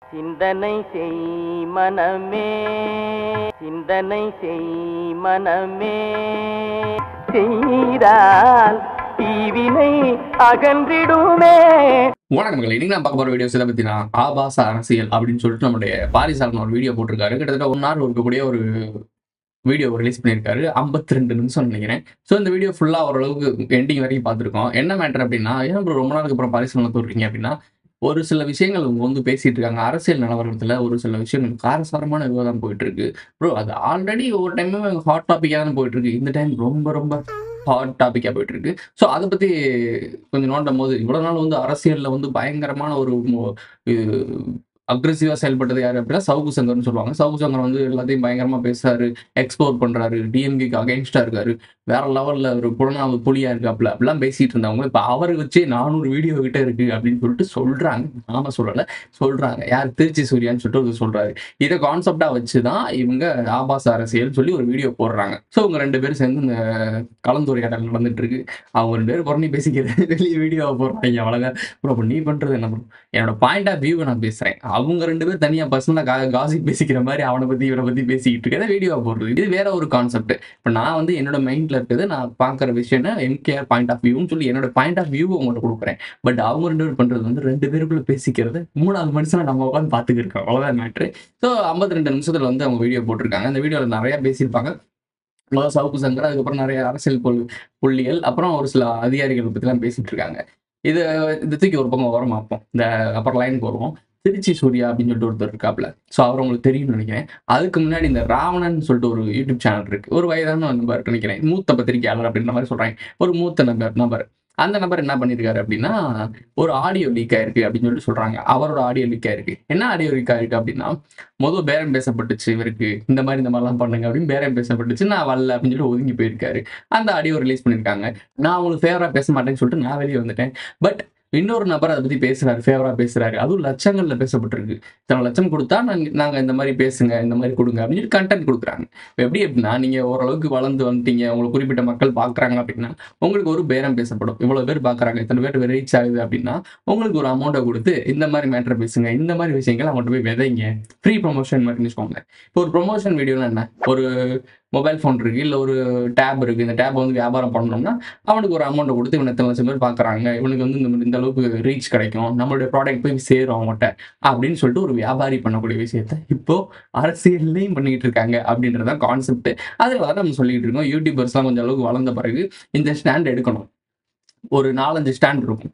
சிந்தனை செய் மனமே சிந்தனை செய் மனமே செய்தால் தீவினை அகன்றிடுமே வணக்கம் மகளே இன்னைக்கு நான் பார்க்க போற வீடியோஸ் இதை பத்தினா ஆபாச அரசியல் அப்படின்னு சொல்லிட்டு நம்மளுடைய பாரிசாலன் ஒரு வீடியோ போட்டிருக்காரு கிட்டத்தட்ட ஒன் ஹவர் இருக்கக்கூடிய ஒரு வீடியோ ரிலீஸ் பண்ணியிருக்காரு 52 ரெண்டு நிமிஷம் நினைக்கிறேன் ஸோ இந்த வீடியோ ஃபுல்லாக ஓரளவுக்கு எண்டிங் வரைக்கும் பார்த்துருக்கோம் என்ன மேட்டர் அப்படின்னா ஏன் bro ரொம்ப நாளுக்கு அப்புறம் பாரிசாலனை தோடுறீங்க அப்படின்னா ஒரு சில விஷயங்கள் அவங்க வந்து பேசிட்டு இருக்காங்க அரசியல் நிலவரத்துல ஒரு சில விஷயங்கள் காரசாரமான விவாதம் போயிட்டு இருக்கு ப்ரோ அது ஆல்ரெடி ஒவ்வொரு டைமும் ஹாட் டாபிக்காக தான் போயிட்டு இருக்கு இந்த டைம் ரொம்ப ரொம்ப ஹாட் டாபிக்காக போயிட்டு இருக்கு ஸோ அதை பத்தி கொஞ்சம் நோண்டும் போது இவ்வளவு நாள் வந்து அரசியல்ல வந்து பயங்கரமான ஒரு அக்ரெசிவா செயல்பட்டது யாரு அப்படின்னா சவுகு சங்கர்னு சொல்லுவாங்க சவுகு சங்கர் வந்து எல்லாத்தையும் பயங்கரமா பேசுறாரு எக்ஸ்போர்ட் பண்றாரு டிஎம்கேக்கு அகைன்ஸ்டா இருக்காரு வேற லெவல்ல ஒரு புலனாவது புலியா இருக்காப்ல அப்படிலாம் பேசிட்டு இருந்தவங்க இப்ப அவரை வச்சு நானூறு வீடியோ கிட்ட இருக்கு அப்படின்னு சொல்லிட்டு சொல்றாங்க நாம சொல்லல சொல்றாங்க யார் திருச்சி சூர்யான்னு சொல்லிட்டு ஒரு சொல்றாரு இதை கான்செப்டா வச்சுதான் இவங்க ஆபாச அரசியல் சொல்லி ஒரு வீடியோ போடுறாங்க ஸோ இவங்க ரெண்டு பேரும் சேர்ந்து இந்த கலந்துரையாடல் நடந்துட்டு இருக்கு அவங்க ரெண்டு பேரும் புறணி பேசிக்கிறது வெளியே வீடியோ போடுறாங்க அவ்வளோதான் ப்ரோ அப்போ நீ பண்றது என்ன bro? என்னோட பாயிண்ட் ஆஃப் வியூவை நான் பேசுறேன் அவங்க ரெண்டு பேரும் தனியா பர்சனலாக காசிப் பேசிக்கிற மாதிரி அவனை பத்தி இவனை பத்தி பேசிக்கிட்டு இருக்கிறத வீடியோ போடுறது இது வேற ஒரு கான்செப்ட் இப்போ நான் வந்து என்னோட மைண்ட்ல இருக்குது நான் பார்க்குற விஷயம் எம்கேஆர் பாயிண்ட் ஆஃப் வியூன்னு சொல்லி என்னோட பாயிண்ட் ஆஃப் வியூ உங்கள்கிட்ட கொடுக்குறேன் பட் அவங்க ரெண்டு பேரும் பண்றது வந்து ரெண்டு பேருக்குள்ள பேசிக்கிறது மூணாவது மனுஷனை நம்ம உட்காந்து பார்த்துக்கிருக்கோம் அவ்வளோதான் மேட்ரு ஸோ ஐம்பத்தி ரெண்டு நிமிஷத்துல வந்து அவங்க வீடியோ போட்டிருக்காங்க அந்த வீடியோவில் நிறைய பேசியிருப்பாங்க முதல்ல சவுக்கு சங்கர் அதுக்கப்புறம் நிறைய அரசியல் புல் புள்ளிகள் அப்புறம் ஒரு சில அதிகாரிகள் பற்றிலாம் பேசிட்டு இருக்காங்க இது இந்த தூக்கி ஒரு பக்கம் ஓரம் பார்ப்போம் இந்த அப்புறம் லைனுக்கு வருவோம் திருச்சி சூர்யா அப்படின்னு சொல்லிட்டு ஒருத்தர் இருக்காப்ல ஸோ அவர் உங்களுக்கு தெரியும்னு நினைக்கிறேன் அதுக்கு முன்னாடி இந்த ராவணன் சொல்லிட்டு ஒரு யூடியூப் சேனல் இருக்கு ஒரு வயதான நம்பர் நினைக்கிறேன் மூத்த பத்திரிகையாளர் அப்படின்ற மாதிரி சொல்றாங்க ஒரு மூத்த நபர் நபர் அந்த நபர் என்ன பண்ணியிருக்காரு அப்படின்னா ஒரு ஆடியோ லீக் ஆயிருக்கு அப்படின்னு சொல்லிட்டு சொல்றாங்க அவரோட ஆடியோ லீக் ஆயிருக்கு என்ன ஆடியோ லீக் ஆயிருக்கு அப்படின்னா முதல் பேரம் பேசப்பட்டுச்சு இவருக்கு இந்த மாதிரி இந்த மாதிரிலாம் பண்ணுங்க அப்படின்னு பேரம் பேசப்பட்டுச்சு நான் வரல அப்படின்னு சொல்லி ஒதுங்கி போயிருக்காரு அந்த ஆடியோ ரிலீஸ் பண்ணியிருக்காங்க நான் உங்களுக்கு ஃபேவரா பேச மாட்டேன்னு சொல்லிட்டு நான் வெளியே வந்துட்டேன் பட் இன்னொரு நபர் அதை பத்தி பேசுறாரு ஃபேவரா பேசுறாரு அதுவும் லட்சங்கள்ல பேசப்பட்டிருக்கு இத்தனை லட்சம் கொடுத்தா நாங்க நாங்க இந்த மாதிரி பேசுங்க இந்த மாதிரி கொடுங்க அப்படின்னு சொல்லி கண்டென்ட் கொடுக்குறாங்க இப்ப எப்படி அப்படின்னா நீங்க ஓரளவுக்கு வளர்ந்து வந்துட்டீங்க உங்களுக்கு குறிப்பிட்ட மக்கள் பாக்குறாங்க அப்படின்னா உங்களுக்கு ஒரு பேரம் பேசப்படும் இவ்வளவு பேர் பாக்குறாங்க இத்தனை பேர் ரீச் ஆகுது அப்படின்னா உங்களுக்கு ஒரு அமௌண்ட்டை கொடுத்து இந்த மாதிரி மேட்டர் பேசுங்க இந்த மாதிரி விஷயங்கள் அவங்கள்ட்ட போய் விதைங்க ஃப்ரீ ப்ரொமோஷன் மாதிரி வச்சுக்கோங்க இப்போ ஒரு ப்ரொமோஷன் வீடியோனா என்ன ஒரு மொபைல் ஃபோன் இருக்கு இல்லை ஒரு டேப் இருக்கு இந்த டேப் வந்து வியாபாரம் பண்ணணும்னா அவனுக்கு ஒரு அமௌண்ட்டை கொடுத்து இவனை இத்தனை லட்சம் பேர் பார்க்குறாங்க இவனுக்கு வந்து இந்த இந்த அளவுக்கு ரீச் கிடைக்கும் நம்மளுடைய ப்ராடக்ட் போய் சேரும் அவங்ககிட்ட அப்படின்னு சொல்லிட்டு ஒரு வியாபாரி பண்ணக்கூடிய விஷயத்த இப்போ அரசியல்லையும் பண்ணிட்டு இருக்காங்க அப்படின்றதான் கான்செப்ட் அதில் தான் நம்ம சொல்லிட்டு இருக்கோம் யூடியூபர்ஸ்லாம் கொஞ்சம் அளவுக்கு வளர்ந்த பிறகு இந்த ஸ்டாண்ட் எடுக்கணும் ஒரு நாலஞ்சு ஸ்டாண்ட் இருக்கும்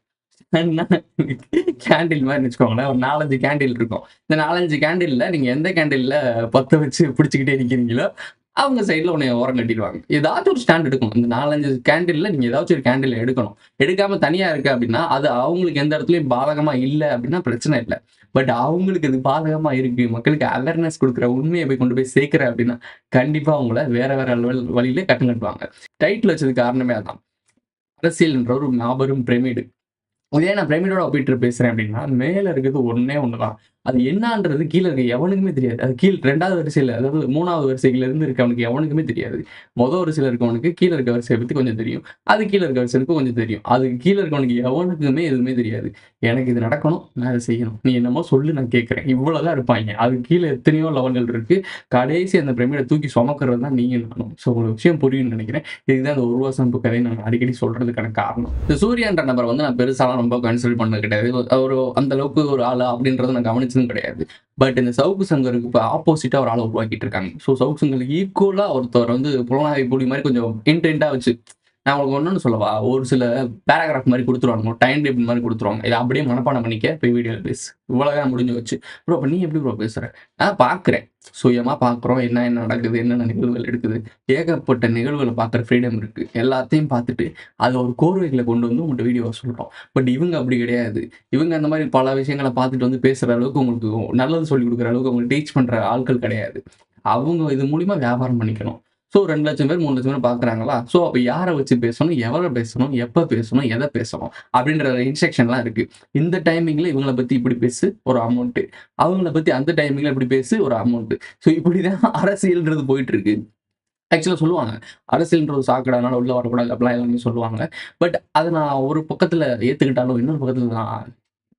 கேண்டில் மாதிரி வச்சுக்கோங்களேன் ஒரு நாலஞ்சு கேண்டில் இருக்கும் இந்த நாலஞ்சு கேண்டில்ல நீங்க எந்த கேண்டில்ல பத்த வச்சு பிடிச்சிக்கிட்டே நிக்கிறீங்களோ அவங்க சைடில் உன்னை ஓரம் கட்டிடுவாங்க ஏதாச்சும் ஒரு ஸ்டாண்ட் எடுக்கணும் இந்த நாலஞ்சு கேண்டில்ல நீங்க ஏதாச்சும் ஒரு கேண்டில் எடுக்கணும் எடுக்காம தனியா இருக்கு அப்படின்னா அது அவங்களுக்கு எந்த இடத்துலயும் பாதகமா இல்லை அப்படின்னா பிரச்சனை இல்லை பட் அவங்களுக்கு இது பாதகமா இருக்கு மக்களுக்கு அவேர்னஸ் கொடுக்குற உண்மையை போய் கொண்டு போய் சேர்க்கிற அப்படின்னா கண்டிப்பா அவங்கள வேற வேற வழி- வழியில கட்டு கட்டுவாங்க டைட்டில் வச்சது காரணமே அதான் அரசியல்ன்ற ஒரு மாபெரும் பிரமிடு இதே நான் பிரமிடோட ஒப்பிட்டு பேசுறேன் அப்படின்னா மேல இருக்கிறது ஒண்ணே ஒண்ணுதான் அது என்னன்றது கீழே இருக்க எவனுக்குமே தெரியாது அது கீழ் ரெண்டாவது வரிசையில அதாவது மூணாவது வரிசையில இருந்து இருக்கவனுக்கு எவனுக்குமே தெரியாது மொதல் வரிசையில இருக்கவனுக்கு கீழே இருக்க வரிசையை பத்தி கொஞ்சம் தெரியும் அது கீழே இருக்க வரிசைக்கு கொஞ்சம் தெரியும் அது கீழே இருக்கவனுக்கு எவனுக்குமே எதுவுமே தெரியாது எனக்கு இது நடக்கணும் நான் இதை செய்யணும் நீ என்னமோ சொல்லு நான் கேட்கறேன் இவ்வளவுதான் இருப்பாங்க அது கீழே எத்தனையோ லெவல்கள் இருக்கு கடைசி அந்த பிரமிடை தூக்கி சுமக்கிறது தான் நீங்க நானும் ஸோ ஒரு விஷயம் புரியும்னு நினைக்கிறேன் இதுதான் அந்த உருவாசம்பு கதையை நான் அடிக்கடி சொல்றதுக்கான காரணம் இந்த சூர்யான்ற நபர் வந்து நான் பெருசாலாம் ரொம்ப கன்சிடர் பண்ணது கிடையாது ஒரு அந்த அளவுக்கு ஒரு ஆளா அப்படின்றத நான் கவனிச்சதும் கிடையாது பட் இந்த சவுக்கு சங்கருக்கு இப்போ ஆப்போசிட்டா ஒரு ஆளை உருவாக்கிட்டு இருக்காங்க ஸோ சவுக்கு சங்கருக்கு ஈக்குவலா ஒருத்தர் வந்து புலனாய்வு புலி மாதிரி கொஞ்சம் இன்டென்ட்டா வச்சு நான் உங்களுக்கு ஒன்றுன்னு சொல்லவா ஒரு சில பேராகிராஃப் மாதிரி கொடுத்துருவாங்க டைம் டேபிள் மாதிரி கொடுத்துருவாங்க இதை அப்படியே மனப்பாடம் பண்ணிக்க போய் வீடியோவில் பேசு இவ்வளோதான் முடிஞ்சு வச்சு ப்ரோ அப்போ நீ எப்படி ப்ரோ பேசுற நான் பார்க்குறேன் சுயமாக பார்க்குறோம் என்ன என்ன நடக்குது என்னென்ன நிகழ்வுகள் எடுக்குது ஏகப்பட்ட நிகழ்வுகளை பார்க்குற ஃப்ரீடம் இருக்குது எல்லாத்தையும் பார்த்துட்டு அதை ஒரு கோர்வைகளை கொண்டு வந்து உங்கள்கிட்ட வீடியோவை சொல்கிறோம் பட் இவங்க அப்படி கிடையாது இவங்க அந்த மாதிரி பல விஷயங்களை பார்த்துட்டு வந்து பேசுகிற அளவுக்கு உங்களுக்கு நல்லது சொல்லி கொடுக்குற அளவுக்கு உங்களுக்கு டீச் பண்ணுற ஆட்கள் கிடையாது அவங்க இது மூலிமா வியாபாரம் பண்ணிக்கணும் ஸோ ரெண்டு லட்சம் பேர் மூணு லட்சம் பேர் பார்க்குறாங்களா ஸோ அப்போ யாரை வச்சு பேசணும் எவரை பேசணும் எப்போ பேசணும் எதை பேசணும் அப்படின்ற இன்ஸ்ட்ரக்ஷன்லாம் இருக்கு இந்த டைமிங்ல இவங்களை பத்தி இப்படி பேசு ஒரு அமௌண்ட் அவங்கள பத்தி அந்த டைமிங்ல இப்படி பேசு ஒரு அமௌண்ட் ஸோ இப்படிதான் அரசியல்ன்றது போயிட்டு இருக்கு ஆக்சுவலாக சொல்லுவாங்க அரசியல்ன்ற ஒரு சாக்கடைனால உள்ள வரக்கூடாது அப்படிலாம் எல்லாமே சொல்லுவாங்க பட் அதை நான் ஒரு பக்கத்தில் ஏற்றுக்கிட்டாலும் இன்னொரு பக்கத்தில் நான்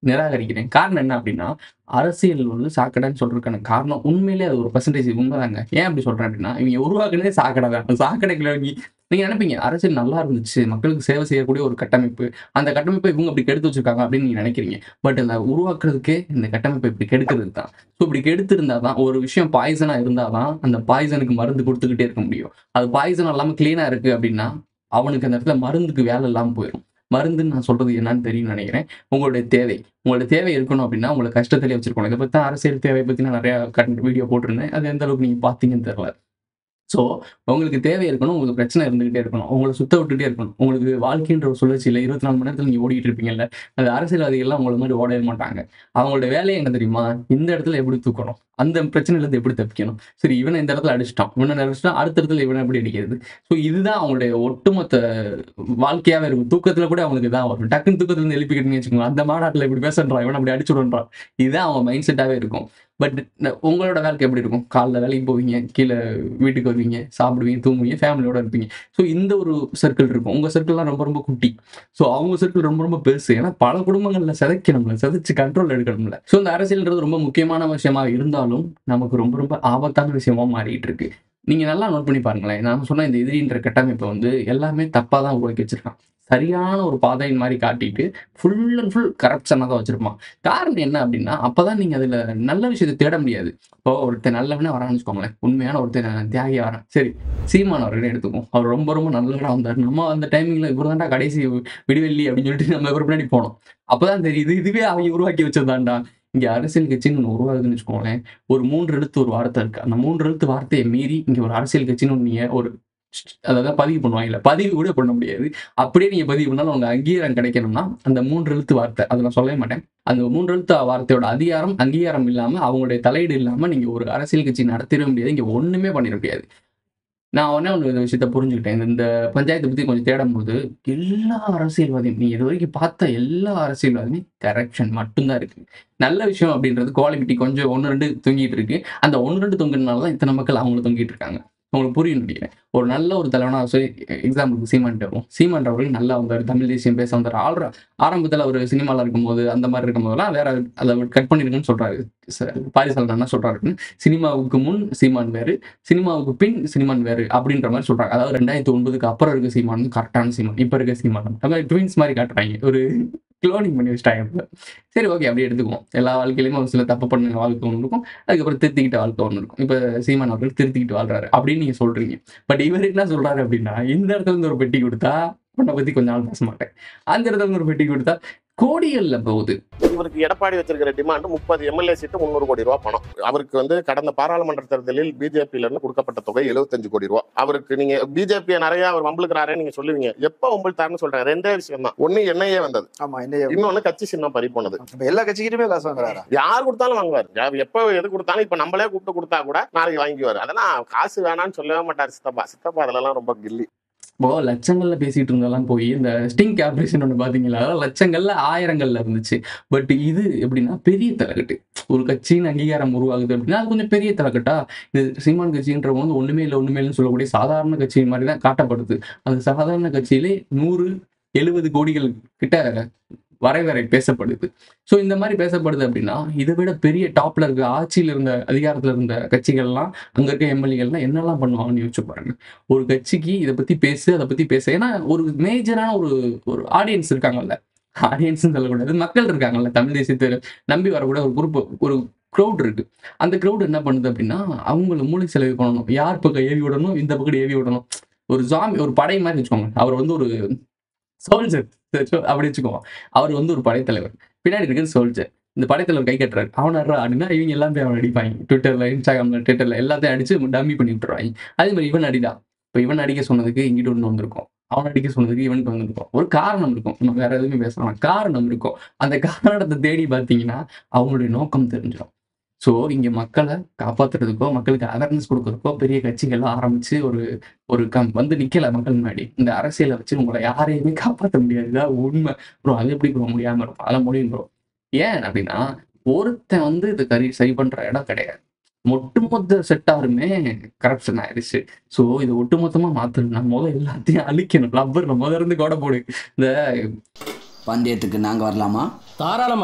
நிராகரிக்கிறேன் காரணம் என்ன அப்படின்னா அரசியல் வந்து சாக்கடைன்னு சொல்றதுக்கான காரணம் உண்மையிலே அது ஒரு பர்சன்டேஜ் உண்மைதாங்க ஏன் அப்படி சொல்றேன் அப்படின்னா இவங்க உருவாக்குனதே சாக்கடை தான் அந்த சாக்கடைக்குள்ள இறங்கி நீங்க நினைப்பீங்க அரசியல் நல்லா இருந்துச்சு மக்களுக்கு சேவை செய்யக்கூடிய ஒரு கட்டமைப்பு அந்த கட்டமைப்பை இவங்க அப்படி கெடுத்து வச்சிருக்காங்க அப்படின்னு நீங்க நினைக்கிறீங்க பட் அந்த உருவாக்குறதுக்கே இந்த கட்டமைப்பை இப்படி கெடுக்கிறது தான் ஸோ இப்படி கெடுத்திருந்தா தான் ஒரு விஷயம் பாய்சனா இருந்தால் தான் அந்த பாய்சனுக்கு மருந்து கொடுத்துக்கிட்டே இருக்க முடியும் அது பாய்சன் இல்லாமல் க்ளீனாக இருக்கு அப்படின்னா அவனுக்கு அந்த இடத்துல மருந்துக்கு வேலை இல்லாமல் போயிடும் மருந்துன்னு நான் சொல்றது என்னன்னு தெரியும்னு நினைக்கிறேன் உங்களுடைய தேவை உங்களோட தேவை இருக்கணும் அப்படின்னா உங்களை கஷ்டத்திலே வச்சிருக்கணும் இதை பற்றி அரசியல் தேவை பற்றி நான் நிறைய கண்ட் வீடியோ போட்டிருந்தேன் அது எந்த அளவுக்கு நீங்கள் பார்த்தீங்கன்னு தெரியல ஸோ உங்களுக்கு தேவை இருக்கணும் உங்களுக்கு பிரச்சனை இருந்துகிட்டே இருக்கணும் உங்களை சுத்த விட்டுட்டே இருக்கணும் உங்களுக்கு வாழ்க்கைன்ற ஒரு சுழற்சியில் இருபத்தி நாலு மணி நேரத்தில் நீங்கள் ஓடிட்டு இருப்பீங்கல்ல அந்த அரசியல்வாதிகள்லாம் உங்களை மாதிரி ஓடவே மாட்டாங்க அவங்களோட வேலையை என்ன தெரியுமா இந்த இடத்துல எப்படி தூக்கணும் அந்த பிரச்சனையிலேருந்து எப்படி தப்பிக்கணும் சரி இவனை இந்த இடத்துல அடிச்சிட்டான் இவனை அடிச்சிட்டான் அடுத்த இடத்துல இவனை எப்படி அடிக்கிறது ஸோ இதுதான் அவங்களுடைய ஒட்டுமொத்த வாழ்க்கையாவே இருக்கும் தூக்கத்துல கூட அவங்களுக்கு தான் வரும் டக்குன்னு தூக்கத்துல இருந்து எழுப்பிக்கிட்டீங்கன்னு வச்சுக்கோங்க அந்த மாநாட்டில் இப்படி பேசுறான் இவன் அப்படி அடிச்சு விடுறான் இதுதான் அவங்க மைண்ட் செட்டாவே இருக்கும் பட் உங்களோட வாழ்க்கை எப்படி இருக்கும் காலைல வேலைக்கு போவீங்க கீழே வீட்டுக்கு வருவீங்க சாப்பிடுவீங்க தூங்குவீங்க ஃபேமிலியோட இருப்பீங்க ஸோ இந்த ஒரு சர்க்கிள் இருக்கும் உங்க சர்க்கிள்லாம் ரொம்ப ரொம்ப குட்டி ஸோ அவங்க சர்க்கிள் ரொம்ப ரொம்ப பெருசு ஏன்னா பல குடும்பங்கள்ல சிதைக்கணும்ல சிதைச்சு கண்ட்ரோல் எடுக்கணும்ல ஸோ இந்த அரசியல்ன்றது ரொம்ப முக்கியமான விஷயமா இருந்தாலும் நமக்கு ரொம்ப ரொம்ப ஆபத்தான விஷயமா மாறிட்டு இருக்கு நீங்க நல்லா நோட் பண்ணி பாருங்களேன் நான் சொன்ன இந்த எதிரின்ற கட்டமைப்பை வந்து எல்லாமே தப்பா தான் உருவாக்கி வச்சிருக்கான் சரியான ஒரு பாதையின் மாதிரி காட்டிட்டு ஃபுல் அண்ட் ஃபுல் கரப்ஷனாக தான் வச்சிருப்பான் காரணம் என்ன அப்படின்னா அப்பதான் நீங்க அதுல நல்ல விஷயத்தை தேட முடியாது இப்போ ஒருத்தர் நல்லவனே வரான்னு வச்சுக்கோங்களேன் உண்மையான ஒருத்தர் தியாகி வரேன் சரி சீமான் அவர்களே எடுத்துக்கும் அவர் ரொம்ப ரொம்ப நல்லவரா வந்தார் நம்ம அந்த டைமிங்ல இவர் தான்டா கடைசி விடுவெள்ளி அப்படின்னு சொல்லிட்டு நம்ம இவர் பின்னாடி போனோம் அப்பதான் தெரியுது இதுவே அவங்க உருவாக்கி வச்சதாண்டா இங்க அரசியல் கட்சின்னு ஒன்று உருவாகுதுன்னு வச்சுக்கோங்களேன் ஒரு மூன்று எழுத்து ஒரு வார்த்தை இருக்கு அந்த மூன்று எழுத்து வார்த்தையை மீறி இங்க ஒரு அரசியல் கட்சின்னு ஒன்று நீங்க ஒரு அதாவது பதிவு பண்ணுவாங்கல்ல பதிவு கூட பண்ண முடியாது அப்படியே நீங்க பதிவு பண்ணாலும் உங்க அங்கீகாரம் கிடைக்கணும்னா அந்த மூன்று எழுத்து வார்த்தை அதை நான் சொல்லவே மாட்டேன் அந்த மூன்று எழுத்து வார்த்தையோட அதிகாரம் அங்கீகாரம் இல்லாம அவங்களுடைய தலையீடு இல்லாம நீங்க ஒரு அரசியல் கட்சி நடத்திட முடியாது இங்க ஒண்ணுமே பண்ணிட முடியாது நான் ஒன்னே ஒன்று இந்த விஷயத்த புரிஞ்சுக்கிட்டேன் இந்த- இந்த பஞ்சாயத்தை பத்தி கொஞ்சம் தேடும் போது எல்லா அரசியல்வாதியும் நீ இது வரைக்கும் பார்த்த எல்லா அரசியல்வாதியுமே கரெக்ஷன் மட்டும்தான் இருக்கு நல்ல விஷயம் அப்படின்றது குவாலிட்டி கொஞ்சம் ஒன்று ரெண்டு தொங்கிட்டு இருக்கு அந்த ஒன்று ரெண்டு தொங்குறதுனால தான் இத்தனை மக்கள் அவங்கள தொங்கிட்டு இருக்காங்க உங்களுக்கு புரியும் நினைக்கிறேன் ஒரு நல்ல ஒரு தலைவனாக சொல்லி எக்ஸாம்பிளுக்கு சீமான் வரும் சீமான் அவர்கள் நல்லா வந்தார் தமிழ் தேசியம் பேச வந்தார் ஆல்ரா ஆரம்பத்தில் அவர் சினிமாவில் இருக்கும்போது அந்த மாதிரி இருக்கும்போதெல்லாம் வேற அதை கட் பண்ணிருக்குன்னு சொல்றாரு பாரிசாலன் என்ன சொல்றாருன்னு சினிமாவுக்கு முன் சீமான் வேறு சினிமாவுக்கு பின் சீமான் வேறு அப்படின்ற மாதிரி சொல்றாங்க அதாவது ரெண்டாயிரத்தி ஒன்பதுக்கு அப்புறம் இருக்க சீமான் கரெக்டான சீமான் இப்போ இருக்க சீமான் அது மாதிரி ட்வின்ஸ் மாதிரி காட்டுறாங்க ஒரு க்ளோனிங் பண்ணி வச்சிட்டாங்க இப்ப. சரி ஓகே அப்படியே எடுத்துக்குவோம் எல்லா வாழ்க்கையிலுமே ஒரு சில தப்பு பண்ண வாழ்க்கை ஒன்று இருக்கும் அதுக்கப்புறம் திருத்திக்கிட்ட வாழ்க்கை ஒன்று இருக்கும் இப்போ சீமான் அவர்கள் திருத்திக்கிட்டு வாழ்றாரு அப்படின்னு நீங்க சொல்றீங்க பட் இவர் என்ன சொல்றாரு அப்படின்னா இந்த இடத்துல இருந்து ஒரு பெட்டி கொடுத்தா உன்னை பத்தி கொஞ்ச நாள் பேச மாட்டேன் அந்த இடத்துல இருந்து ஒரு பெட்டி கொடுத்தா கோடிகள்ல போகுது இவருக்கு எடப்பாடி வச்சிருக்கிற டிமாண்ட் முப்பது எம்எல்ஏ சீட்டு முந்நூறு கோடி ரூபாய் பணம் அவருக்கு வந்து கடந்த பாராளுமன்ற தேர்தலில் பிஜேபியில இருந்து கொடுக்கப்பட்ட தொகை 75 கோடி ரூபாய் அவருக்கு நீங்க பிஜேபி நிறைய அவர் வம்பளுக்குறாரே நீங்க சொல்லுவீங்க எப்ப வம்பளுத்தாருன்னு சொல்றாங்க ரெண்டே விஷயம் தான் ஒண்ணு என்ஐஏ வந்தது ஆமா என்ன இன்னொன்னு கட்சி சின்னம் பறி போனது இப்ப எல்லா கட்சிக்கிட்டுமே காசு வாங்குறாரா யார் கொடுத்தாலும் வாங்குவார் யார் எப்ப எது கொடுத்தாலும் இப்ப நம்மளே கூப்பிட்டு கொடுத்தா கூட நாளைக்கு வாங்கிக்குவார் அதெல்லாம் காசு வேணாம்னு சொல்லவே மாட்டார் சித்தப்பா சித்தப்பா அதெல்லாம் ரொம்ப கில்லி இப்போ லட்சங்கள்ல பேசிட்டு இருந்தெல்லாம் போய் இந்த ஸ்டிங் ஆப்ரேஷன் ஒன்று பாத்தீங்களா அதெல்லாம் லட்சங்கள்ல ஆயிரங்கள்ல இருந்துச்சு பட் இது எப்படின்னா பெரிய தலைக்கட்டு ஒரு கட்சியின் அங்கீகாரம் உருவாகுது அப்படின்னா அது கொஞ்சம் பெரிய தலைக்கட்டா இந்த சீமான் கட்சின்றவங்க வந்து ஒண்ணுமே இல்லை ஒண்ணுமே இல்லைன்னு சொல்லக்கூடிய சாதாரண கட்சி மாதிரி தான் காட்டப்படுது அந்த சாதாரண கட்சியிலே நூறு எழுபது கோடிகள் கிட்ட வரைவரை பேசப்படுது ஸோ இந்த மாதிரி பேசப்படுது அப்படின்னா இதை விட பெரிய டாப்ல இருக்க ஆட்சியில் இருந்த அதிகாரத்துல இருந்த கட்சிகள்லாம் அங்க இருக்க எம்எல்ஏகள்லாம் என்னெல்லாம் பண்ணுவாங்கன்னு யோசிச்சு பாருங்க ஒரு கட்சிக்கு இதை பத்தி பேசு அதை பத்தி பேச ஏன்னா ஒரு மேஜரான ஒரு ஒரு ஆடியன்ஸ் இருக்காங்கல்ல ஆடியன்ஸ் சொல்லக்கூடாது மக்கள் இருக்காங்கல்ல தமிழ் தேசியத்தை நம்பி வரக்கூட ஒரு குரூப் ஒரு க்ரௌட் இருக்கு அந்த க்ரௌட் என்ன பண்ணுது அப்படின்னா அவங்கள மூளை செலவு பண்ணணும் யார் பக்கம் ஏவி விடணும் இந்த பக்கம் ஏவி விடணும் ஒரு ஜாமி ஒரு படை மாதிரி வச்சுக்கோங்க அவர் வந்து ஒரு சோல்ஜர் அப்படி வச்சுக்கோங்க அவர் வந்து ஒரு படைத்தலைவர் பின்னாடி இருக்கிறது சோல்ஜர் இந்த படைத்தலைவர் கை கட்டுறாரு அவன் ஆடுறா அப்படின்னா இவங்க எல்லாம் போய் அவன் அடிப்பாங்க ட்விட்டர்ல இன்ஸ்டாகிராம்ல ட்விட்டர்ல எல்லாத்தையும் அடிச்சு டம்மி பண்ணி விட்டுருவாங்க அதே மாதிரி இவன் அடிடா இப்போ இவன் அடிக்க சொன்னதுக்கு இங்கிட்டு ஒன்று வந்திருக்கும் அவன் அடிக்க சொன்னதுக்கு இவனுக்கு வந்திருக்கும் ஒரு காரணம் இருக்கும் நம்ம வேற எதுவுமே பேசலாம் காரணம் இருக்கும் அந்த காரணத்தை தேடி பார்த்தீங்கன்னா அவங்களுடைய நோக்கம் தெரிஞ்சிடும் ஸோ இங்க மக்களை காப்பாத்துறதுக்கோ மக்களுக்கு அவேர்னஸ் கொடுக்கறதுக்கோ பெரிய கட்சிகள்லாம் ஆரம்பிச்சு ஒரு ஒரு கம் வந்து நிக்கல மக்கள் முன்னாடி இந்த அரசியலை வச்சு உங்களை யாரையுமே காப்பாற்ற முடியாது இதான் உண்மை ப்ரோ அது எப்படி ப்ரோ முடியாம இருக்கும் அதெல்லாம் முடியும் ப்ரோ ஏன் அப்படின்னா ஒருத்தன் வந்து இது கரி சரி பண்ற இடம் கிடையாது ஒட்டுமொத்த செட்டாருமே கரப்ஷன் ஆயிடுச்சு ஸோ இது ஒட்டுமொத்தமா மாத்தணும்னா முதல்ல எல்லாத்தையும் அழிக்கணும் லப்பர் முதல்ல இருந்து கோடை போடு இந்த பந்தயத்துக்கு நாங்க வரலாமா தாராளமா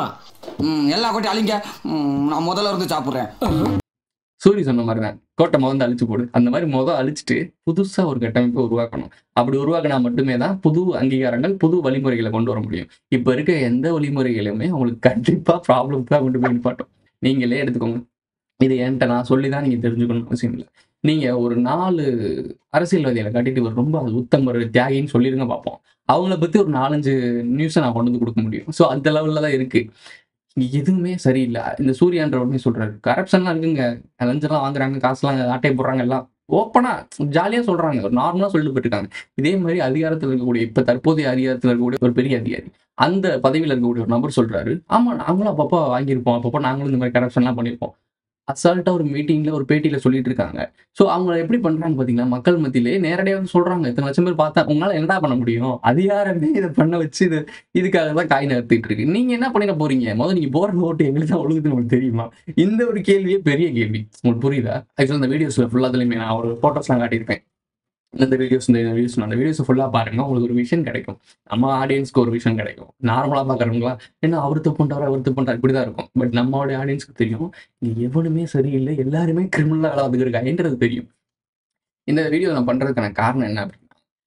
ம், எல்லா கொட்டி அழிங்க ம், நான் முதல்ல இருந்து சாப்பிட்றேன் சூரி சொன்ன மாதிரி தான் கோட்டை முதல்ல அழிச்சு போடு அந்த மாதிரி முதல் அழிச்சிட்டு புதுசா ஒரு கட்டமைப்பை உருவாக்கணும் அப்படி உருவாக்கினா மட்டுமே தான் புது அங்கீகாரங்கள் புது வழிமுறைகளை கொண்டு வர முடியும் இப்ப இருக்க எந்த வழிமுறைகளுமே உங்களுக்கு கண்டிப்பா ப்ராப்ளம் தான் கொண்டு போய் நிப்பாட்டும் நீங்களே எடுத்துக்கோங்க இது என்கிட்ட நான் சொல்லி தான் நீங்க தெரிஞ்சுக்கணும் அவசியம் இல்லை நீங்க ஒரு நாலு அரசியல்வாதிகளை காட்டிட்டு இவர் ரொம்ப உத்தமர் தியாகின்னு சொல்லிருங்க பார்ப்போம் அவங்கள பத்தி ஒரு நாலஞ்சு நியூஸை நான் கொண்டு வந்து கொடுக்க முடியும் ஸோ அந்த லெவல்ல தான் இருக்கு இங்க எதுவுமே சரியில்லை இந்த சூர்யான்ற உடனே சொல்றாரு கரப்ஷன்லாம் இருக்குங்க லஞ்சம்லாம் வாங்குறாங்க காசுலாம் ஆட்டை போடுறாங்க எல்லாம் ஓப்பனா ஜாலியா சொல்றாங்க ஒரு நார்மலா சொல்லிட்டு போயிருக்காங்க இதே மாதிரி அதிகாரத்தில் இருக்கக்கூடிய இப்ப தற்போதைய அதிகாரத்தில் இருக்கக்கூடிய ஒரு பெரிய அதிகாரி அந்த பதவியில் இருக்கக்கூடிய ஒரு நபர் சொல்றாரு ஆமா நாங்களும் அப்பப்போ வாங்கியிருப்போம் அப்பப்போ நாங்களும் இந்த மாதிரி கரப்ஷன்லாம் பண்ணியிருப்போம் அசால்ட்டா ஒரு மீட்டிங்ல ஒரு பேட்டியில சொல்லிட்டு இருக்காங்க ஸோ அவங்க எப்படி பண்றாங்க பாத்தீங்கன்னா மக்கள் மத்தியிலே நேரடியாக வந்து சொல்றாங்க இத்தனை லட்சம் பேர் பார்த்தா உங்களால என்னடா பண்ண முடியும் அதிகாரமே இதை பண்ண வச்சு இது இதுக்காக தான் காய் நகர்த்திட்டு இருக்கு நீங்க என்ன பண்ணிட போறீங்க முதல்ல நீங்க போற ஓட்டு எங்களுக்கு தான் ஒழுகுதுன்னு உங்களுக்கு தெரியுமா இந்த ஒரு கேள்வியே பெரிய கேள்வி உங்களுக்கு புரியுதா ஆக்சுவலாக இந்த வீடியோஸ்ல ஃபுல்லா அதுலயுமே நான் ஒரு போட்டோஸ்லாம் காட்டியிருப்பேன் இந்த வீடியோஸ் இந்த வீடியோஸ் அந்த வீடியோஸ் ஃபுல்லா பாருங்க உங்களுக்கு ஒரு விஷயம் கிடைக்கும் நம்ம ஆடியன்ஸ்க்கு ஒரு விஷயம் கிடைக்கும் நார்மலா பாக்குறவங்களா என்ன அவர் தப்பு பண்றாரு அவர் தப்பு பண்றாரு இப்படிதான் இருக்கும் பட் நம்மளோட ஆடியன்ஸ்க்கு தெரியும் இங்க எவனுமே சரியில்லை எல்லாருமே கிரிமினலா வேலை இருக்காங்கன்றது தெரியும் இந்த வீடியோ நான் பண்றதுக்கான காரணம் என்ன அப்படின்னா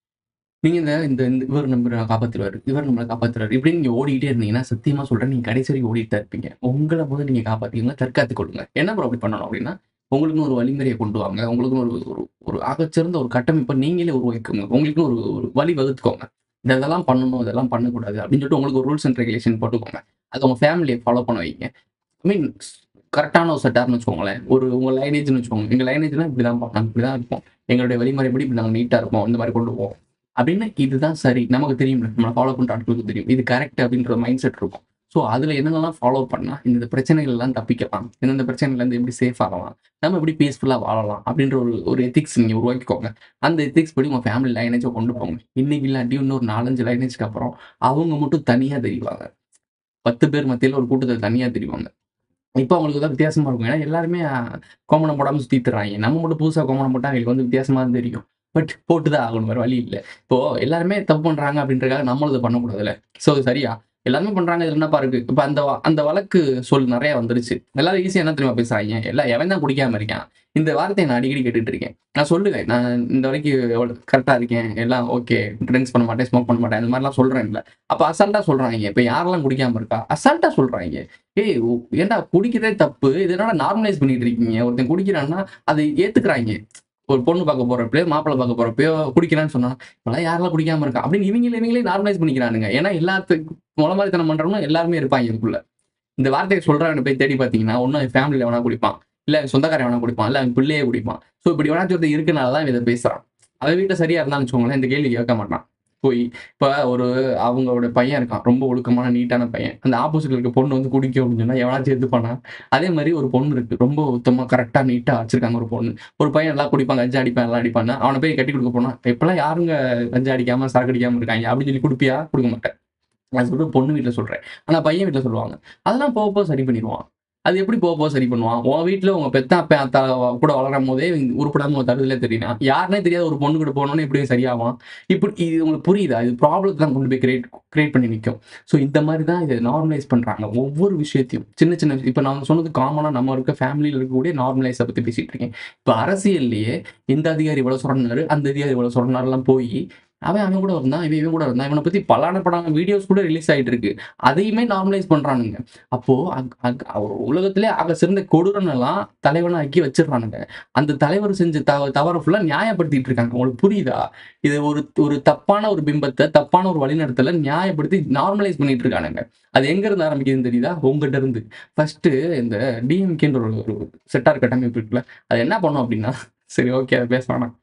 நீங்க இந்த இந்த இந்த இவர் நம்மளை காப்பாத்துறாரு இவர் நம்மளை காப்பாத்துறாரு இப்படி நீங்க ஓடிக்கிட்டே இருந்தீங்கன்னா சத்தியமா சொல்றேன் நீங்க கடைசி வரைக்கும் ஓடிட்டு தான் இருப்பீங்க உங்களை போது நீங்க காப்பாத்தீங்கன்னா தற்காத்து கொள்ளுங்க என்ன ப்ரோ அப்படி பண்ணணும் அப்படின்னா உங்களுக்குன்னு ஒரு வழிமுறையை கொண்டு வாங்க உங்களுக்குன்னு ஒரு ஒரு ஒரு ஆகச்சிறந்த ஒரு கட்டமைப்பை நீங்களே உருவாக்குங்க உங்களுக்குன்னு ஒரு ஒரு வழி வகுத்துக்கோங்க இந்த இதெல்லாம் பண்ணணும் இதெல்லாம் பண்ணக்கூடாது அப்படின்னு சொல்லிட்டு உங்களுக்கு ஒரு ரூல்ஸ் அண்ட் ரெகுலேஷன் போட்டுக்கோங்க அது உங்க ஃபேமிலியை ஃபாலோ பண்ண வைங்க ஐ மீன் கரெக்டான ஒரு செட்டார்னு வச்சுக்கோங்களேன் ஒரு உங்க லைனேஜ்னு வச்சுக்கோங்க எங்க லைனேஜ்னா இப்படி தான் நாங்கள் இப்படி தான் இருப்போம் எங்களுடைய வழிமுறைப்படி இப்படி நாங்கள் நீட்டாக இருப்போம் இந்த மாதிரி கொண்டு போவோம் அப்படின்னு இதுதான் சரி நமக்கு தெரியும் நம்மளை ஃபாலோ பண்ணுற ஆட்களுக்கு தெரியும் இது கரெக்ட் அப்படின்ற மைண்ட் செட் இருக்கும் ஸோ அதில் என்னென்னலாம் ஃபாலோ பண்ணால் இந்த பிரச்சனைகள் எல்லாம் தப்பிக்கலாம் எந்தெந்த பிரச்சனைகள்லேருந்து எப்படி சேஃப் ஆகலாம் நம்ம எப்படி பீஸ்ஃபுல்லாக வாழலாம் அப்படின்ற ஒரு ஒரு எத்திக்ஸ் நீங்கள் உருவாக்கிக்கோங்க அந்த எத்திக்ஸ் படி உங்கள் ஃபேமிலி லைனேஜை கொண்டு போங்க இன்னைக்கு இல்லாட்டி இன்னொரு நாலஞ்சு லைனேஜ்க்கு அப்புறம் அவங்க மட்டும் தனியாக தெரிவாங்க பத்து பேர் மத்தியில் ஒரு கூட்டத்தில் தனியாக தெரிவாங்க இப்போ அவங்களுக்கு தான் வித்தியாசமா இருக்கும் ஏன்னா எல்லாருமே அஹ், கோமணம் போடாமல் சுற்றிட்டுறாங்க நம்ம மட்டும் புதுசாக கோமணம் போட்டால் அவங்களுக்கு வந்து வித்தியாசமா தான் தெரியும் பட் போட்டு தான் ஆகணும் வேறு வழி இல்லை இப்போ எல்லாருமே தப்பு பண்றாங்க அப்படின்றக்காக நம்மளும் இதை பண்ணக்கூடாதுல்ல ஸோ சரியா எல்லாருமே பண்றாங்க இதுல என்னப்பா இருக்கு இப்போ அந்த வ- அந்த வழக்கு சொல் நிறைய வந்துருச்சு எல்லாரும் ஈஸியா என்ன தெரியுமா பேசுறாங்க எல்லாம் எவன் தான் குடிக்காம இருக்கான் இந்த வார்த்தையை நான் அடிக்கடி கேட்டுட்டு இருக்கேன் நான் சொல்லுவேன் நான் இந்த வரைக்கும் கரெக்டா இருக்கேன் எல்லாம் ஓகே ட்ரிங்க்ஸ் பண்ண மாட்டேன் ஸ்மோக் பண்ண மாட்டேன் இந்த மாதிரிலாம் சொல்றேன் இல்ல அப்ப அசால்ட்டா சொல்றாங்க இப்ப யாரெல்லாம் குடிக்காம இருக்கா அசால்ட்டா சொல்றாங்க ஏய் உ- ஏன்டா குடிக்கிறதே தப்பு இது என்னடா நார்மலைஸ் பண்ணிட்டு இருக்கீங்க ஒருத்தன் குடிக்கிறான்னா அதை ஏத்துக்கிறாங்க ஒரு பொண்ணு பார்க்க போறப்பயோ மாப்பிள்ளை பார்க்க போறப்பயோ குடிக்கிறான்னு சொன்னா இப்பெல்லாம் யாரெல்லாம் குடிக்காம இருக்கா அப்படின்னு இவங்களே இவங்களே நார்மலைஸ் பண்ணிக்கிறானுங்க ஏன்னா எல்லாத்துக்கும் முளை மாதிரி தனம் பண்றவங்க எல்லாருமே இருப்பாங்க இதுக்குள்ள இந்த வார்த்தையை சொல்றவனை போய் தேடி பார்த்தீங்கன்னா ஒன்னும் ஃபேமிலியில வேணா குடிப்பான் இல்ல சொந்தக்காரன் வேணா குடிப்பான் இல்ல அவன் பிள்ளையே குடிப்பான் ஸோ இப்படி வேணா ஒருத்தர் இருக்கனால தான் இதை பேசுறான் அவன் வீட்டில் சரியா இருந்தான்னு வச்சுக்கோங்களேன் இந்த கேள்வி கேட்க மாட்டான் போய் இப்போ ஒரு அவங்களோட பையன் இருக்கான் ரொம்ப ஒழுக்கமான நீட்டான பையன் அந்த ஆப்போசிட்ல இருக்க பொண்ணு வந்து குடிக்க அப்படின்னு சொன்னா எவனாச்சும் எடுத்துப்பானா அதே மாதிரி ஒரு பொண்ணு இருக்கு ரொம்ப உத்தமா கரெக்டா நீட்டா வச்சிருக்காங்க ஒரு பொண்ணு ஒரு பையன் எல்லாம் குடிப்பாங்க கஞ்சா அடிப்பான் எல்லாம் அடிப்பான்னு அவனை போய் கட்டி கொடுக்க போனா இப்பெல்லாம் யாருங்க கஞ்சா அடிக்காம சரக்கு அடிக்காம இருக்காங்க அப்படின்னு சொல்லி குடுப்பியா கொடுக்க மாட்டேன் நான் சொல்றது பொண்ணு வீட்டில் சொல்றேன் ஆனா பையன் வீட்டில் சொல்லுவாங்க அதெல்லாம் போக போக சரி பண்ணிடுவான் அது எப்படி போக போக சரி பண்ணுவான் உன் வீட்டில் உங்க பெத்த அப்பா அத்தா கூட வளரும் போதே உருப்படாம ஒரு தருதலே தெரியும் யாருனே தெரியாத ஒரு பொண்ணு கூட போனோன்னு எப்படி சரியாவான் இப்படி இது உங்களுக்கு புரியுதா இது ப்ராப்ளத்தை தான் கொண்டு போய் கிரியேட் கிரியேட் பண்ணி நிற்கும் ஸோ இந்த மாதிரி தான் இதை நார்மலைஸ் பண்றாங்க ஒவ்வொரு விஷயத்தையும் சின்ன சின்ன இப்போ நான் சொன்னது காமனாக நம்ம இருக்க ஃபேமிலியில் இருக்கக்கூடிய நார்மலைஸை பற்றி பேசிட்டு இருக்கேன் இப்போ அரசியல்லையே இந்த அதிகாரி இவ்வளோ சொல்றாரு அந்த அதிகாரி இவ்வளோ சொல்றாருலாம் போய் அவன் அவன் கூட இருந்தான் இவன் இவன் கூட இருந்தான் இவனை பத்தி பலான படம் வீடியோஸ் கூட ரிலீஸ் ஆயிட்டு இருக்கு அதையுமே நார்மலைஸ் பண்றானுங்க அப்போ அக்- அக்- அவர் உலகத்திலே ஆக சிறந்த கொடூரனெல்லாம் தலைவனாக்கி வச்சிடுறானுங்க அந்த தலைவர் செஞ்ச தவ தவறை ஃபுல்லா நியாயப்படுத்திட்டு இருக்காங்க உங்களுக்கு புரியுதா இது ஒரு ஒரு தப்பான ஒரு பிம்பத்தை தப்பான ஒரு வழிநடத்தல நியாயப்படுத்தி நார்மலைஸ் பண்ணிட்டு இருக்கானுங்க அது எங்க இருந்து ஆரம்பிக்குதுன்னு தெரியுதா உங்ககிட்ட இருந்து ஃபர்ஸ்ட் இந்த டிஎம்கேன்ற ஒரு ஒரு செட்டார் கட்டமைப்பு இருக்குல்ல அது என்ன பண்ணும் அப்படின்னா சரி ஓகே அதை பேச வேணாம்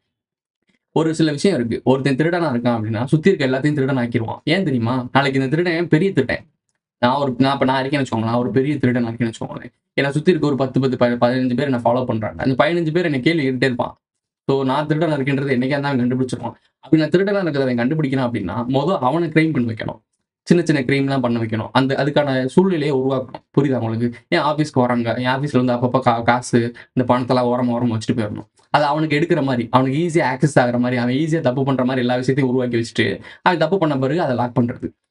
ஒரு சில விஷயம் இருக்கு ஒருத்தன் திருடனா இருக்கான் அப்படின்னா சுத்தி இருக்க எல்லாத்தையும் திருடன் ஆக்கிடுவான் ஏன் தெரியுமா நாளைக்கு இந்த திருடன் பெரிய திருடன் நான் ஒரு நான் இப்போ நான் இருக்கேன்னு வச்சுக்கோங்களேன் நான் ஒரு பெரிய திருடன் இருக்கேன்னு வச்சுக்கோங்களேன் என்னை சுத்தி இருக்க ஒரு பத்து பத்து ப- பதினஞ்சு பேர் என்ன ஃபாலோ பண்றாங்க அந்த பதினஞ்சு பேர் என்னை கேள்வி கேட்டுட்டே இருப்பான் ஸோ நான் திருடனா இருக்கேன்றது என்னைக்கா தான் அவன் கண்டுபிடிச்சிருவான் அப்படி நான் திருடனா இருக்கிறத அவன் கண்டுபிடிக்கணும் அப்படின்னா முதல் அவனை கிரைம் பண்ணி வைக்கணும் சின்ன சின்ன கிரைம்லாம் பண்ண வைக்கணும் அந்த அதுக்கான சூழ்நிலையை உருவாக்கணும் புரியுதா உங்களுக்கு ஏன் ஆஃபீஸ்க்கு வராங்க என் ஆஃபீஸ்ல வந்து அப்பப்போ கா காசு இந்த பணத்தெல்லாம் ஓரமா ஓரமா வச்சுட்டு போயிடணும் அது அவனுக்கு எடுக்கிற மாதிரி அவனுக்கு ஈஸியாக ஆக்சஸ் ஆகுற மாதிரி அவன் ஈஸியாக தப்பு பண்ற மாதிரி எல்லா விஷயத்தையும் உருவாக்கி வச்சுட்டு அவன் தப்பு பண்ண பிறகு அதை லாக் பண்றது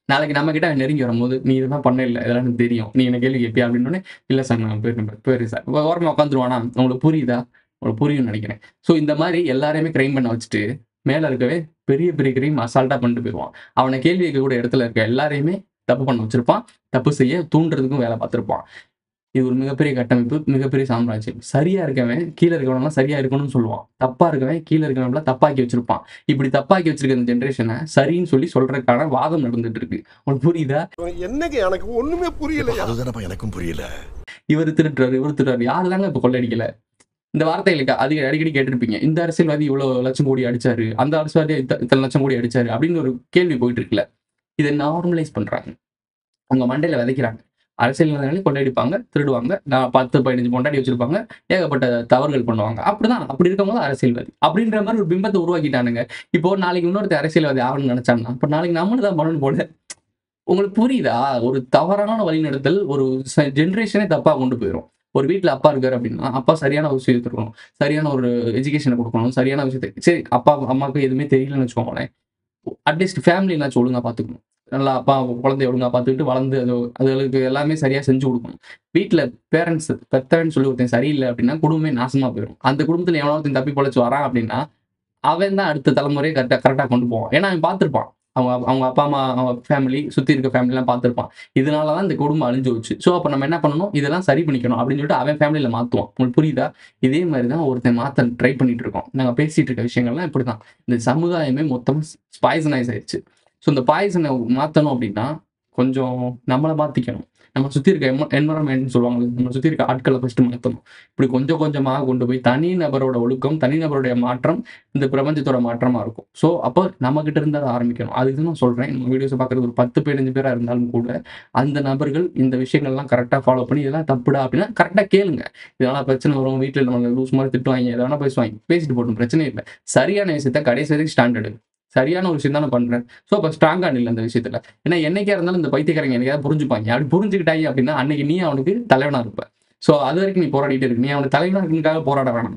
நாளைக்கு நம்ம கிட்ட அவன் நெருங்கி வரும்போது நீ இதெல்லாம் பண்ண இல்லை இதெல்லாம் எனக்கு தெரியும் நீ என்ன கேள்வி கேட்பியா அப்படின்னு இல்லை சார் நான் போயிருந்தேன் போயிரு சார் ஓரமாக உட்காந்துருவானா உங்களுக்கு புரியுதா உங்களுக்கு புரியும்னு நினைக்கிறேன் ஸோ இந்த மாதிரி எல்லாரையுமே கிரைம் பண்ண வச்சுட்டு மேலே இருக்கவே பெரிய பெரிய கிரைம் அசால்ட்டாக பண்ணிட்டு போயிடுவான் அவனை கேள்வி கேட்கக்கூடிய இடத்துல இருக்க எல்லாரையுமே தப்பு பண்ண வச்சிருப்பான் தப்பு செய்ய தூண்டுறதுக்கும் வேலை பார்த்துருப்பான் இது ஒரு மிகப்பெரிய கட்டமைப்பு மிகப்பெரிய சாம்ராஜ்யம் சரியா இருக்கவன் கீழே இருக்கவனெல்லாம் சரியா இருக்கணும்னு சொல்லுவான் தப்பா இருக்கவன் கீழே இருக்கவனெல்லாம் தப்பாக்கி வச்சிருப்பான் இப்படி தப்பாக்கி வச்சிருக்க இந்த ஜென்ரேஷனை சரின்னு சொல்லி சொல்றதுக்கான வாதம் நடந்துட்டு இருக்கு உனக்கு புரியுதா என்னங்க எனக்கு ஒண்ணுமே புரியலையா அதுதானப்பா எனக்கும் புரியல இவர் திருட்டுறாரு இவர் திருடுறாரு யாரு தாங்க இப்ப கொள்ளடிக்கல இந்த வார்த்தைகளுக்கு அதிக அடிக்கடி கேட்டிருப்பீங்க இந்த அரசியல்வாதி இவ்வளவு லட்சம் கோடி அடிச்சாரு அந்த அரசியல்வாதி இத்த- இத்தனை லட்சம் கோடி அடிச்சாரு அப்படின்னு ஒரு கேள்வி போயிட்டு இருக்குல்ல இதை நார்மலைஸ் பண்றாங்க உங்க மண்டையில விதைக்கிறாங்க அரசியல்வாதிகளே கொள்ளையடிப்பாங்க திருடுவாங்க நான் பத்து பதினஞ்சு பொண்டாடி வச்சிருப்பாங்க ஏகப்பட்ட தவறுகள் பண்ணுவாங்க அப்படிதான் அப்படி இருக்கவங்க அரசியல்வாதி அப்படின்ற மாதிரி ஒரு பிம்பத்தை உருவாக்கிட்டானுங்க இப்போ நாளைக்கு இன்னொருத்த அரசியல்வாதி ஆகணும்னு நினைச்சாங்கன்னா அப்ப நாளைக்கு நம்மளும் தான் பண்ணணும் போல உங்களுக்கு புரியுதா ஒரு தவறான வழிநடத்தல் ஒரு ஜென்ரேஷனே தப்பா கொண்டு போயிடும் ஒரு வீட்டில் அப்பா இருக்காரு அப்படின்னா அப்பா சரியான ஒரு விஷயத்தை இருக்கணும் சரியான ஒரு எஜுகேஷனை கொடுக்கணும் சரியான விஷயத்தை சரி அப்பா அம்மாவுக்கு எதுவுமே தெரியலன்னு வச்சுக்கோங்களேன் அட்லீஸ்ட் ஃபேமிலி என்னாச்சும் ஒழுங்கா பார்த்துக்கணும் நல்லா அப்பா குழந்தைய ஒழுங்கா பார்த்துக்கிட்டு வளர்ந்து அது அதுகளுக்கு எல்லாமே சரியா செஞ்சு கொடுக்கணும் வீட்டில் பேரண்ட்ஸ் பெத்தவன் சொல்லி ஒருத்தன் சரியில்லை அப்படின்னா குடும்பமே நாசமா போயிடும் அந்த குடும்பத்தில் எவனோ ஒருத்தன் தப்பி பொழைச்சு வரான் அப்படின்னா அவன் தான் அடுத்த தலைமுறையை கரெக்டாக கரெக்டாக கொண்டு போவான் ஏன்னா அவன் பார்த்துருப்பான் அவங்க அவங்க அப்பா அம்மா அவங்க ஃபேமிலி சுற்றி இருக்க ஃபேமிலிலாம் பார்த்துருப்பான் இதனால தான் இந்த குடும்பம் அழிஞ்சு வச்சு ஸோ அப்போ நம்ம என்ன பண்ணணும் இதெல்லாம் சரி பண்ணிக்கணும் அப்படின்னு சொல்லிட்டு அவன் ஃபேமிலியில் மாற்றுவான் உங்களுக்கு புரியுதா இதே மாதிரி தான் ஒருத்தன் மாற்ற ட்ரை பண்ணிட்டு இருக்கோம் நாங்கள் பேசிட்டு இருக்க விஷயங்கள்லாம் இப்படி தான் இந்த சமுதாயமே மொத்தம் பாய்சனைஸ் ஆயிடுச்சு ஸோ இந்த பாய்சனை மாற்றணும் அப்படின்னா கொஞ்சம் நம்மளை மாற்றிக்கணும் நம்ம சுற்றி இருக்க என்வ என்வரன்மெண்ட்னு சொல்லுவாங்க நம்ம சுற்றி இருக்க ஆட்களை ஃபஸ்ட்டு மாற்றணும் இப்படி கொஞ்சம் கொஞ்சமாக கொண்டு போய் தனி நபரோட ஒழுக்கம் தனி நபருடைய மாற்றம் இந்த பிரபஞ்சத்தோட மாற்றமாக இருக்கும் ஸோ அப்போ நம்ம கிட்ட இருந்து அதை ஆரம்பிக்கணும் அதுக்கு நான் சொல்கிறேன் நம்ம வீடியோஸை பார்க்குறது ஒரு பத்து பதினஞ்சு பேராக இருந்தாலும் கூட அந்த நபர்கள் இந்த விஷயங்கள்லாம் கரெக்டாக ஃபாலோ பண்ணி இதெல்லாம் தப்புடா அப்படின்னா கரெக்டாக கேளுங்க இதெல்லாம் பிரச்சனை வரும் வீட்டில் நம்ம லூஸ் மாதிரி திட்டுவாங்க எதை வேணா பேசுவாங்க பேசிட்டு போட்டும் பிரச்சனை இல்லை சரியான விஷயத்த கடைசி வரைக்கும் ஸ்டாண்டர்டு சரியான ஒரு விஷயம் தான் நான் பண்றேன் ஸோ அப்போ ஸ்ட்ராங்காக இல்லை அந்த விஷயத்துல ஏன்னா என்னைக்கா இருந்தாலும் இந்த பைத்தியக்காரங்க என்னைக்காவது புரிஞ்சுப்பாங்க அப்படி புரிஞ்சுக்கிட்டாங்க அப்படின்னா அன்னைக்கு நீ அவனுக்கு தலைவனா இருப்ப ஸோ அது வரைக்கும் நீ போராடிட்டு இருக்கு நீ அவனுக்கு தலைவனா இருக்குக்காக போராட வேணாம்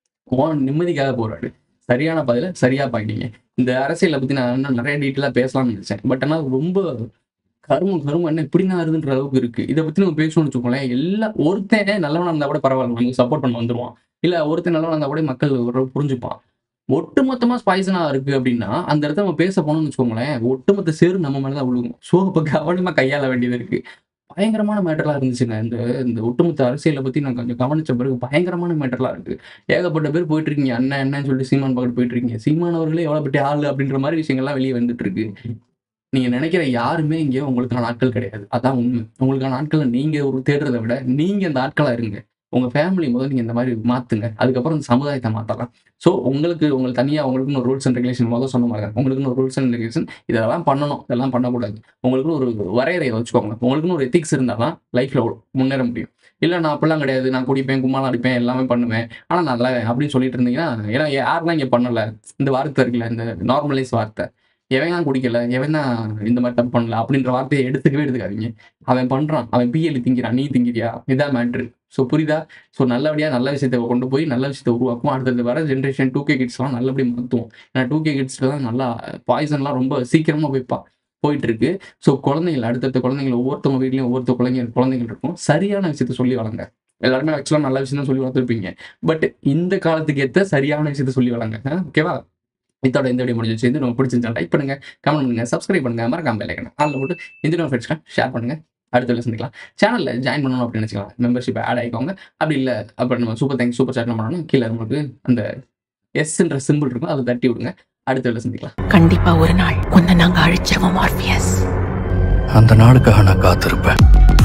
உன் நிம்மதிக்காக போராடு சரியான பதில சரியா பாக்கிட்டீங்க இந்த அரசியலை பத்தி நான் இன்னும் நிறைய டீட்டெயிலாக பேசலாம்னு நினைச்சேன் பட் ஆனால் ரொம்ப கருமம் கருமம் என்ன இப்படி நாருதுன்ற அளவுக்கு இருக்கு இதை பத்தி நம்ம பேசணும்னு வச்சுக்கோங்களேன் எல்லா ஒருத்தன் நல்லவனா இருந்தா கூட பரவாயில்ல நமக்கு சப்போர்ட் பண்ண வந்துருவான் இல்ல ஒருத்தன் நல்லவனா இருந்தா கூட மக்கள் ஓரளவு புரிஞ்சுப்பான் ஒட்டுமொத்தமா ஸ்பைசனா இருக்கு அப்படின்னா அந்த இடத்துல நம்ம பேச போனோம்னு வச்சுக்கோங்களேன் ஒட்டுமொத்த சேரு நம்ம மேலதான் விழுகும் ஸோ அப்போ கவனமா கையாள வேண்டியது இருக்கு பயங்கரமான மேட்டர்லாம் இருந்துச்சுங்க இந்த இந்த ஒட்டுமொத்த அரசியலை பத்தி நான் கொஞ்சம் கவனிச்ச பிறகு பயங்கரமான மேட்டர்லாம் இருக்கு ஏகப்பட்ட பேர் போயிட்டு இருக்கீங்க அண்ணன் அண்ணன் சொல்லிட்டு சீமான் பக்கத்து போயிட்டு இருக்கீங்க சீமான் அவர்களே எவ்வளவு பெரிய ஆளு அப்படின்ற மாதிரி விஷயங்கள்லாம் வெளியே வந்துட்டு இருக்கு நீங்க நினைக்கிற யாருமே இங்க உங்களுக்கான ஆட்கள் கிடையாது அதான் உண்மை உங்களுக்கான ஆட்களை நீங்க ஒரு தேடுறதை விட நீங்க அந்த ஆட்களா இருங்க உங்க ஃபேமிலி முதல்ல நீங்க இந்த மாதிரி மாத்துங்க அதுக்கப்புறம் இந்த சமுதாயத்தை மாத்தலாம் ஸோ உங்களுக்கு உங்களுக்கு தனியா உங்களுக்குன்னு ஒரு ரூல்ஸ் அண்ட் ரெகுலேஷன் முதல்ல சொன்ன மாதிரி தான் உங்களுக்குன்னு ஒரு ரூல்ஸ் அண்ட் ரெகுலேஷன் இதெல்லாம் பண்ணணும் இதெல்லாம் பண்ணக்கூடாது உங்களுக்குன்னு ஒரு வரையறையை வச்சுக்கோங்க உங்களுக்குன்னு ஒரு எத்திக்ஸ் இருந்தால் தான் லைஃப்ல முன்னேற முடியும் இல்லை நான் அப்படிலாம் கிடையாது நான் குடிப்பேன் கும்மாலாம் அடிப்பேன் எல்லாமே பண்ணுவேன் ஆனால் நான் நல்லவன் அப்படின்னு சொல்லிட்டு இருந்தீங்கன்னா ஏன்னா யாரெல்லாம் இங்கே பண்ணல இந்த வார்த்தை இருக்குல்ல இந்த நார்மலைஸ் வார்த்தை எவன் தான் குடிக்கல எவன் தான் இந்த மாதிரி தப்பு பண்ணல அப்படின்ற வார்த்தையை எடுத்துக்கவே எடுத்துக்காதீங்க அவன் பண்றான் அவன் பிஎல் திங்கிறான் நீ திங்கிறியா இதான் மேட்ரு ஸோ புரியுதா ஸோ நல்லபடியாக நல்ல விஷயத்தை கொண்டு போய் நல்ல விஷயத்தை உருவாக்கும் அடுத்தது வர ஜென்ரேஷன் டூ கே கிட்ஸ்லாம் நல்லபடியாக மாற்றுவோம் ஏன்னா டூ கே கிட்ஸ்ல தான் நல்லா பாய்சன்லாம் ரொம்ப சீக்கிரமாக போய் பா போயிட்டு இருக்கு ஸோ குழந்தைகள் அடுத்தடுத்த குழந்தைகள் ஒவ்வொருத்தவங்க வீட்லையும் ஒவ்வொருத்த குழந்தைங்க குழந்தைகள் இருக்கும் சரியான விஷயத்த சொல்லி வளங்க எல்லாருமே ஆக்சுவலாக நல்ல விஷயம் தான் சொல்லி வளர்த்துருப்பீங்க பட் இந்த காலத்துக்கு ஏற்ற சரியான விஷயத்த சொல்லி வளங்க ஓகேவா இதோட இந்த வீடியோ முடிஞ்சு சேர்ந்து நம்ம பிடிச்சிருந்தா லைக் பண்ணுங்க கமெண்ட் பண்ணுங்க சப்ஸ்கிரைப் பண்ணுங்க மறக்காம பெல் அதில் போட்டு இந்த நம்ம ஃப்ரெண்ட்ஸ்க்கு ஷேர் பண்ணுங்க அடுத்த வீடியோ சந்திக்கலாம் சேனலில் ஜாயின் பண்ணணும் அப்படின்னு வச்சுக்கலாம் மெம்பர்ஷிப் ஆட் ஆகிக்கோங்க அப்படி இல்லை அப்புறம் நம்ம சூப்பர் தேங்க்ஸ் சூப்பர் சாட் பண்ணணும் கீழே நம்மளுக்கு அந்த எஸ்ன்ற சிம்பிள் இருக்கும் அதை தட்டி விடுங்க அடுத்த வீடியோ சந்திக்கலாம் கண்டிப்பா ஒரு நாள் உன்னை நாங்க அழிச்சிருவோம் மார்பியஸ் அந்த நாளுக்காக நான் காத்திருப்பேன்